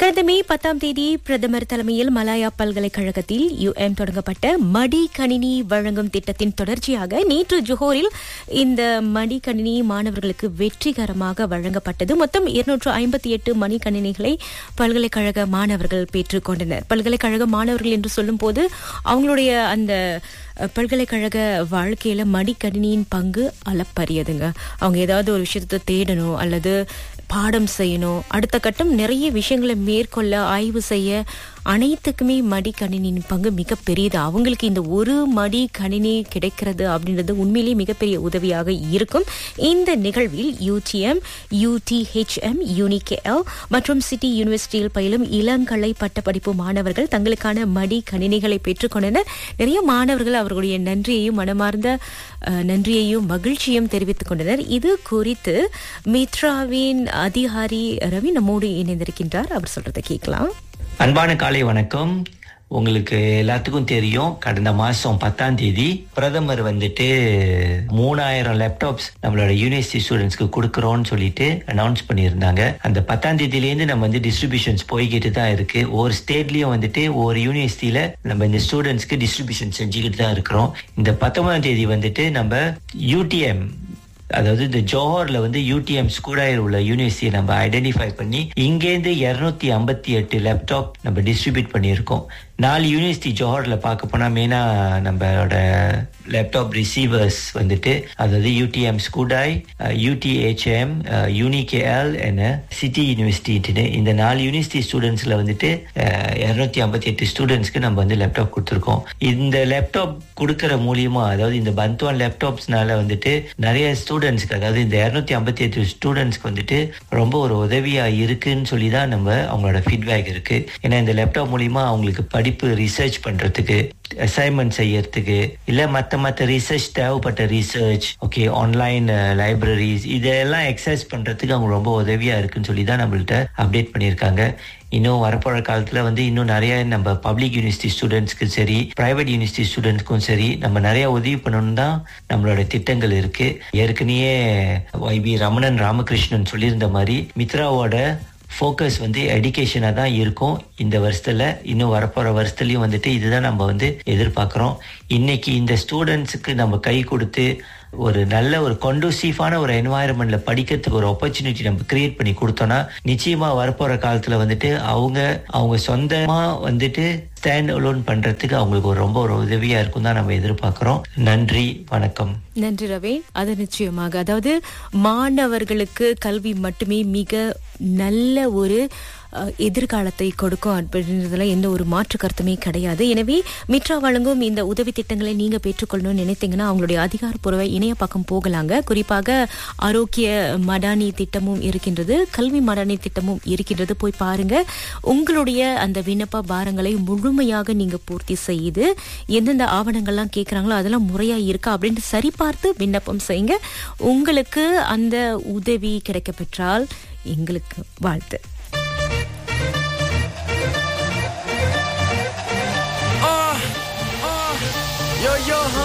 கடந்த மே பத்தாம் தேதி பிரதமர் தலைமையில் மலாயா பல்கலைக்கழகத்தில் யுஎம் தொடங்கப்பட்ட மடி கணினி வழங்கும் திட்டத்தின் தொடர்ச்சியாக நேற்று ஜோஹோரில் இந்த மடி கணினி மாணவர்களுக்கு வெற்றிகரமாக வழங்கப்பட்டது மொத்தம் இருநூற்று ஐம்பத்தி எட்டு மணி கணினிகளை பல்கலைக்கழக மாணவர்கள் பெற்றுக்கொண்டனர் பல்கலைக்கழக மாணவர்கள் என்று சொல்லும்போது அவங்களுடைய அந்த அஹ், பல்கலைக்கழக வாழ்க்கையில மடிக்கணினியின் பங்கு அளப்பரியதுங்க அவங்க ஏதாவது ஒரு விஷயத்தை தேடணும் அல்லது பாடம் செய்யணும் அடுத்த கட்டம் நிறைய விஷயங்களை மேற்கொள்ள ஆய்வு செய்ய அனைத்துக்குமே மடிக்கணினியின் பங்கு மிக பெரியது அவங்களுக்கு இந்த ஒரு மடி கணினி கிடைக்கிறது அப்படின்றது உண்மையிலேயே மிகப்பெரிய உதவியாக இருக்கும் இந்த நிகழ்வில் யூடிஎம் யூடிஹெச்எம் யூனிகேஎல் மற்றும் சிட்டி யூனிவர்சிட்டியில் பயிலும் இளங்கலை பட்டப்படிப்பு மாணவர்கள் தங்களுக்கான மடி கணினிகளை பெற்றுக்கொண்டனர் நிறைய மாணவர்கள் அவர்களுடைய நன்றியையும் மனமார்ந்த அஹ், நன்றியையும் மகிழ்ச்சியும் தெரிவித்துக் கொண்டனர் இது குறித்து மித்ராவின் அதிகாரி ரவி நம்மோடு இணைந்திருக்கின்றார் அவர் சொல்றதை கேட்கலாம் அன்பான காலை வணக்கம் உங்களுக்கு எல்லாத்துக்கும் தெரியும் கடந்த மாசம் பத்தாம் தேதி பிரதமர் வந்துட்டு மூணாயிரம் லேப்டாப்ஸ் நம்மளோட யூனிவர்சிட்டி ஸ்டூடெண்ட்ஸ்க்கு கொடுக்குறோம்னு சொல்லிட்டு அனௌன்ஸ் பண்ணியிருந்தாங்க அந்த பத்தாம் தேதியிலேருந்து நம்ம வந்து டிஸ்ட்ரிபியூஷன்ஸ் போய்கிட்டு தான் இருக்கு ஒவ்வொரு ஸ்டேட்லயும் வந்துட்டு ஒவ்வொரு யூனிவர்சிட்டியில நம்ம இந்த ஸ்டூடெண்ட்ஸ்க்கு டிஸ்ட்ரிபியூஷன் செஞ்சுக்கிட்டு தான் இருக்கிறோம் இந்த பத்தொன்பதாம் தேதி வந்துட்டு நம்ம யூடிஎம் அதாவது இந்த ஜோஹர்ல வந்து யூடிஎம் ஸ்கூடாயில் உள்ள யூனிவர்சிட்டியை நம்ம ஐடென்டிஃபை பண்ணி இங்கேருந்து இருநூத்தி ஐம்பத்தி எட்டு லேப்டாப் நம்ம டிஸ்ட்ரிபியூட் பண்ணியிருக்கோம் நாலு யூனிவர்சிட்டி ஜோஹர்ல பார்க்க போனா மெயினா நம்மளோட லேப்டாப் ரிசீவர்ஸ் வந்துட்டு அதாவது யூடிஎம் ஸ்கூடாய் யூடிஹெச்எம் யூனிகேஎல் என்ன சிட்டி யூனிவர்சிட்டின்னு இந்த நாலு யூனிவர்சிட்டி ஸ்டூடெண்ட்ஸ்ல வந்துட்டு இருநூத்தி ஐம்பத்தி எட்டு ஸ்டூடெண்ட்ஸ்க்கு நம்ம வந்து லேப்டாப் கொடுத்துருக்கோம் இந்த லேப்டாப் கொடுக்கற மூலியமா அதாவது இந்த பந்த்வான் லேப்டாப்ஸ்னால வந்துட்டு நிறைய ஸ்டூடெண்ட்ஸ்க்கு அதாவது இந்த இருநூத்தி ஐம்பத்தி எட்டு ஸ்டூடெண்ட்ஸ்க்கு வந்துட்டு ரொம்ப ஒரு உதவியா இருக்குன்னு சொல்லி தான் நம்ம அவங்களோட ஃபீட்பேக் இருக்கு ஏன்னா இந்த லேப்டாப் மூலியமா அவங்களுக்கு படிப்பு ரிசர்ச் பண்றதுக்கு அசைன்மெண்ட் செய்யறதுக்கு இல்ல மத்த மத்த ரிசர்ச் தேவைப்பட்ட ரிசர்ச் ஓகே ஆன்லைன் லைப்ரரிஸ் இதெல்லாம் எக்ஸசைஸ் பண்றதுக்கு அவங்க ரொம்ப உதவியா இருக்குன்னு சொல்லி தான் நம்மள்ட்ட அப்டேட் பண்ணியிருக்காங்க இன்னும் வரப்போற காலத்துல வந்து இன்னும் நிறைய நம்ம பப்ளிக் யூனிவர்சிட்டி ஸ்டூடெண்ட்ஸ்க்கு சரி பிரைவேட் யூனிவர்சிட்டி ஸ்டூடெண்ட்ஸ்க்கும் சரி நம்ம நிறைய உதவி பண்ணணும் தான் நம்மளோட திட்டங்கள் இருக்கு ஏற்கனவே ஒய்பி ரமணன் ராமகிருஷ்ணன் சொல்லியிருந்த மாதிரி மித்ராவோட ஃபோக்கஸ் வந்து எடுகேஷனாக தான் இருக்கும் இந்த வருஷத்துல இன்னும் வரப்போற வருஷத்துலயும் வந்துட்டு இதுதான் நம்ம வந்து எதிர்பார்க்குறோம் இன்னைக்கு இந்த ஸ்டூடெண்ட்ஸுக்கு நம்ம கை கொடுத்து ஒரு நல்ல ஒரு கொண்டூசிவான ஒரு என்வாயரன்மெண்ட்ல படிக்கிறதுக்கு ஒரு ஆப்பர்ச்சுனிட்டி நம்ம கிரியேட் பண்ணி கொடுத்தோம்னா நிச்சயமா வரப்போற காலத்துல வந்துட்டு அவங்க அவங்க சொந்தமா வந்துட்டு ஸ்டாண்ட் அலோன் பண்றதுக்கு அவங்களுக்கு ஒரு ரொம்ப ஒரு உதவியா இருக்கும் தான் நம்ம எதிர்பார்க்கிறோம் நன்றி வணக்கம் நன்றி ரவே அது நிச்சயமாக அதாவது மாணவர்களுக்கு கல்வி மட்டுமே மிக நல்ல ஒரு அஹ், எதிர்காலத்தை கொடுக்கும் அப்படின்றதுல எந்த ஒரு மாற்று கருத்துமே கிடையாது எனவே மித்ரா வழங்கும் இந்த உதவி திட்டங்களை நீங்க பெற்றுக்கொள்ளணும்னு நினைத்தீங்கன்னா அவங்களுடைய அதிகாரப்பூர்வ இணைய பக்கம் போகலாங்க குறிப்பாக ஆரோக்கிய மடானி திட்டமும் இருக்கின்றது கல்வி மடானி திட்டமும் இருக்கின்றது போய் பாருங்க உங்களுடைய அந்த விண்ணப்ப பாரங்களை முழுமையாக நீங்க பூர்த்தி செய்து எந்தெந்த ஆவணங்கள்லாம் கேட்குறாங்களோ அதெல்லாம் முறையா இருக்கா அப்படின்னு சரிபார்த்து விண்ணப்பம் செய்யுங்க உங்களுக்கு அந்த உதவி கிடைக்க பெற்றால் எங்களுக்கு வாழ்த்து